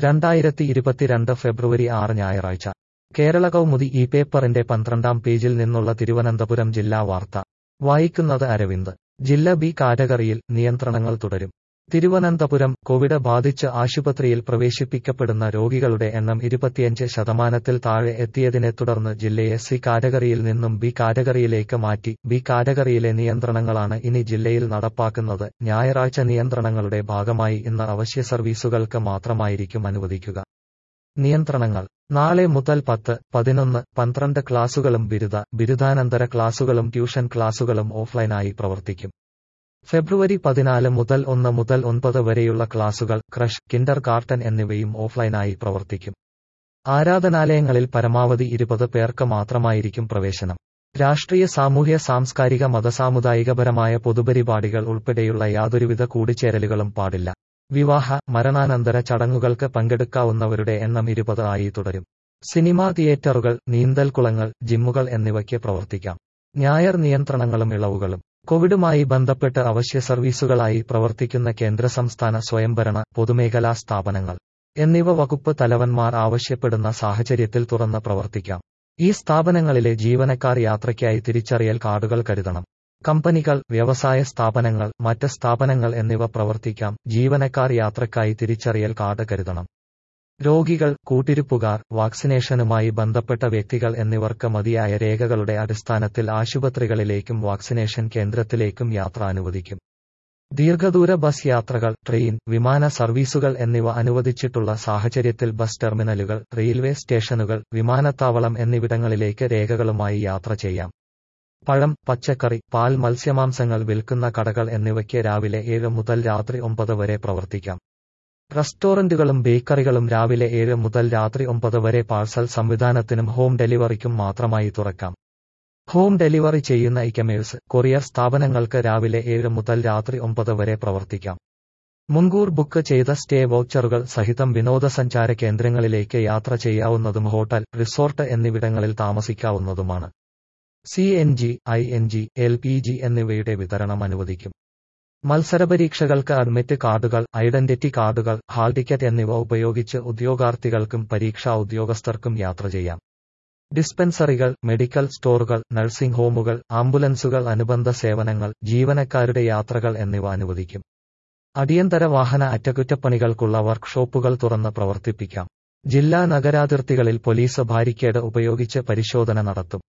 രണ്ടായിരത്തി ഇരുപത്തിരണ്ട് ഫെബ്രുവരി ആറ് ഞായറാഴ്ച കേരള കൗമുദി ഈ പേപ്പറിന്റെ പന്ത്രണ്ടാം പേജിൽ നിന്നുള്ള തിരുവനന്തപുരം ജില്ലാ വാർത്ത വായിക്കുന്നത് അരവിന്ദ് ജില്ല ബി കാറ്റഗറിയിൽ നിയന്ത്രണങ്ങൾ തുടരും തിരുവനന്തപുരം കോവിഡ് ബാധിച്ച് ആശുപത്രിയിൽ പ്രവേശിപ്പിക്കപ്പെടുന്ന രോഗികളുടെ എണ്ണം ഇരുപത്തിയഞ്ച് ശതമാനത്തിൽ താഴെ എത്തിയതിനെ തുടർന്ന് ജില്ലയെ സി കാറ്റഗറിയിൽ നിന്നും ബി കാറ്റഗറിയിലേക്ക് മാറ്റി ബി കാറ്റഗറിയിലെ നിയന്ത്രണങ്ങളാണ് ഇനി ജില്ലയിൽ നടപ്പാക്കുന്നത് ഞായറാഴ്ച നിയന്ത്രണങ്ങളുടെ ഭാഗമായി ഇന്ന് അവശ്യ സർവീസുകൾക്ക് മാത്രമായിരിക്കും അനുവദിക്കുക നിയന്ത്രണങ്ങൾ നാളെ മുതൽ പത്ത് പതിനൊന്ന് പന്ത്രണ്ട് ക്ലാസുകളും ബിരുദ ബിരുദാനന്തര ക്ലാസുകളും ട്യൂഷൻ ക്ലാസുകളും ഓഫ്ലൈനായി പ്രവർത്തിക്കും ഫെബ്രുവരി പതിനാല് മുതൽ ഒന്ന് മുതൽ ഒൻപത് വരെയുള്ള ക്ലാസുകൾ ക്രഷ് കിൻഡർ ഗാർട്ടൻ എന്നിവയും ഓഫ്ലൈനായി പ്രവർത്തിക്കും ആരാധനാലയങ്ങളിൽ പരമാവധി ഇരുപത് പേർക്ക് മാത്രമായിരിക്കും പ്രവേശനം രാഷ്ട്രീയ സാമൂഹ്യ സാംസ്കാരിക മതസാമുദായികപരമായ പൊതുപരിപാടികൾ ഉൾപ്പെടെയുള്ള യാതൊരുവിധ കൂടിച്ചേരലുകളും പാടില്ല വിവാഹ മരണാനന്തര ചടങ്ങുകൾക്ക് പങ്കെടുക്കാവുന്നവരുടെ എണ്ണം ഇരുപത് ആയി തുടരും സിനിമാ തിയേറ്ററുകൾ നീന്തൽക്കുളങ്ങൾ ജിമ്മുകൾ എന്നിവയ്ക്ക് പ്രവർത്തിക്കാം ഞായർ നിയന്ത്രണങ്ങളും ഇളവുകളും കോവിഡുമായി ബന്ധപ്പെട്ട് അവശ്യ സർവീസുകളായി പ്രവർത്തിക്കുന്ന കേന്ദ്ര സംസ്ഥാന സ്വയംഭരണ പൊതുമേഖലാ സ്ഥാപനങ്ങൾ എന്നിവ വകുപ്പ് തലവന്മാർ ആവശ്യപ്പെടുന്ന സാഹചര്യത്തിൽ തുറന്ന് പ്രവർത്തിക്കാം ഈ സ്ഥാപനങ്ങളിലെ ജീവനക്കാർ യാത്രയ്ക്കായി തിരിച്ചറിയൽ കാർഡുകൾ കരുതണം കമ്പനികൾ വ്യവസായ സ്ഥാപനങ്ങൾ മറ്റ് സ്ഥാപനങ്ങൾ എന്നിവ പ്രവർത്തിക്കാം ജീവനക്കാർ യാത്രക്കായി തിരിച്ചറിയൽ കാർഡ് കരുതണം രോഗികൾ കൂട്ടിരിപ്പുകാർ വാക്സിനേഷനുമായി ബന്ധപ്പെട്ട വ്യക്തികൾ എന്നിവർക്ക് മതിയായ രേഖകളുടെ അടിസ്ഥാനത്തിൽ ആശുപത്രികളിലേക്കും വാക്സിനേഷൻ കേന്ദ്രത്തിലേക്കും യാത്ര അനുവദിക്കും ദീർഘദൂര ബസ് യാത്രകൾ ട്രെയിൻ വിമാന സർവീസുകൾ എന്നിവ അനുവദിച്ചിട്ടുള്ള സാഹചര്യത്തിൽ ബസ് ടെർമിനലുകൾ റെയിൽവേ സ്റ്റേഷനുകൾ വിമാനത്താവളം എന്നിവിടങ്ങളിലേക്ക് രേഖകളുമായി യാത്ര ചെയ്യാം പഴം പച്ചക്കറി പാൽ മത്സ്യമാംസങ്ങൾ വിൽക്കുന്ന കടകൾ എന്നിവയ്ക്ക് രാവിലെ ഏഴ് മുതൽ രാത്രി ഒമ്പത് വരെ പ്രവർത്തിക്കാം റെസ്റ്റോറന്റുകളും ബേക്കറികളും രാവിലെ ഏഴ് മുതൽ രാത്രി ഒമ്പത് വരെ പാഴ്സൽ സംവിധാനത്തിനും ഹോം ഡെലിവറിക്കും മാത്രമായി തുറക്കാം ഹോം ഡെലിവറി ചെയ്യുന്ന ഇക്കമേഴ്സ് കൊറിയർ സ്ഥാപനങ്ങൾക്ക് രാവിലെ ഏഴ് മുതൽ രാത്രി ഒമ്പത് വരെ പ്രവർത്തിക്കാം മുൻകൂർ ബുക്ക് ചെയ്ത സ്റ്റേ വൗച്ചറുകൾ സഹിതം വിനോദസഞ്ചാര കേന്ദ്രങ്ങളിലേക്ക് യാത്ര ചെയ്യാവുന്നതും ഹോട്ടൽ റിസോർട്ട് എന്നിവിടങ്ങളിൽ താമസിക്കാവുന്നതുമാണ് C N G I N G L P G എന്നിവയുടെ വിതരണം അനുവദിക്കും മത്സരപരീക്ഷകൾക്ക് അഡ്മിറ്റ് കാർഡുകൾ ഐഡന്റിറ്റി കാർഡുകൾ ഹാൾ ടിക്കറ്റ് എന്നിവ ഉപയോഗിച്ച് ഉദ്യോഗാർത്ഥികൾക്കും പരീക്ഷാ ഉദ്യോഗസ്ഥർക്കും യാത്ര ചെയ്യാം ഡിസ്പെൻസറികൾ മെഡിക്കൽ സ്റ്റോറുകൾ നഴ്സിംഗ് ഹോമുകൾ ആംബുലൻസുകൾ അനുബന്ധ സേവനങ്ങൾ ജീവനക്കാരുടെ യാത്രകൾ എന്നിവ അനുവദിക്കും അടിയന്തര വാഹന അറ്റകുറ്റപ്പണികൾക്കുള്ള വർക്ക്ഷോപ്പുകൾ തുറന്ന് പ്രവർത്തിപ്പിക്കാം ജില്ലാ നഗരാതിർത്തികളിൽ പോലീസ് ബാരിക്കേഡ് ഉപയോഗിച്ച് പരിശോധന നടത്തും